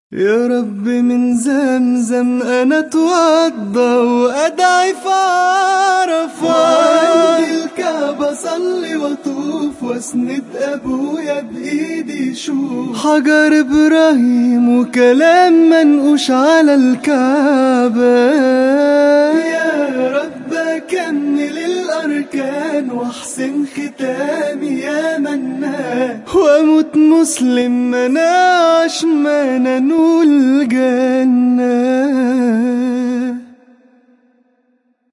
يا رب من زمزم انا اتوضى وادعي في عرفة وعند الكعبة صلي واطوف واسند ابويا بايدي شوف حجر ابراهيم وكلام منقوش على الكعبة يا رب اكمل الاركان واحسن ختامي يا منان واموت مسلم مناش ما ننول الجنة